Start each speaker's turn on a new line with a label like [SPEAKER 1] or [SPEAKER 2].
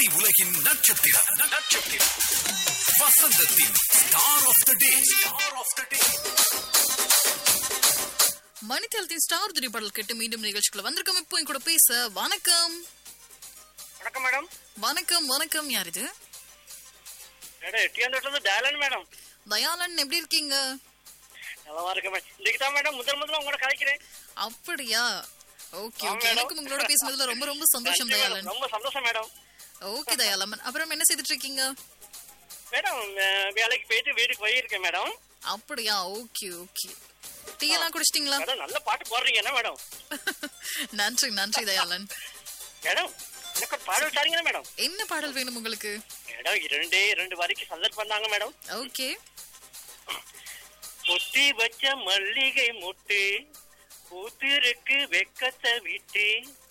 [SPEAKER 1] திரை உலகின் நட்சத்திரம் நட்சத்திரம் வசந்தத்தின் star of the day star of the day
[SPEAKER 2] மணித்தளத்தின் ஸ்டார் திரைப்படல் கேட்டு மீண்டும் நிகழ்ச்சிக்குள்ள வந்திருக்கோம் இப்போ என் கூட பேச வணக்கம்
[SPEAKER 3] வணக்கம் மேடம்
[SPEAKER 2] வணக்கம் வணக்கம் யார் இது
[SPEAKER 3] மேடம் எட்டியாந்தோட்டில் இருந்து டேலன் மேடம்
[SPEAKER 2] தயாளன் எப்படி இருக்கீங்க
[SPEAKER 3] நல்லா இருக்கேன் மேடம் இன்னைக்கு தான் மேடம் முதல் முதல்ல உங்களோட கலைக்கிறேன்
[SPEAKER 2] அப்படியா ஓகே
[SPEAKER 3] ஆமா,
[SPEAKER 2] ஓகே
[SPEAKER 3] மேடம்.
[SPEAKER 2] எனக்கும் உங்களோட பேசுனதுல ரொம்ப ரொம்ப சந்தோஷம்
[SPEAKER 3] நன்றி மேடம்.
[SPEAKER 2] தயாளன்
[SPEAKER 3] ரொம்ப சந்தோஷம் மேடம்
[SPEAKER 2] ஓகே தயாளன் அப்புறம் என்ன செய்துட்டு இருக்கீங்க
[SPEAKER 3] மேடம் அஹ், வேலைக்கு போயிட்டு வீட்டுக்கு போயிருக்கேன் மேடம்
[SPEAKER 2] அப்படியா ஓகே ஓகே டீ எல்லாம் குடிச்சிட்டீங்களா
[SPEAKER 3] மேடம் நல்ல பாட்டு போடுறீங்க என்ன மேடம்
[SPEAKER 2] நன்றி நன்றி தயாளன்
[SPEAKER 3] மேடம் எனக்கு ஒரு பாடல் தாரீங்களா மேடம்
[SPEAKER 2] என்ன பாடல் வேணும் உங்களுக்கு
[SPEAKER 3] மேடம் இரண்டே இரண்டு வரைக்கும் சந்தர்ப்பம் தாங்க மேடம்
[SPEAKER 2] ஓகே
[SPEAKER 3] பொத்தி வச்ச மல்லிகை முட்டு பூத்திருக்கு வெக்கத்தை விட்டு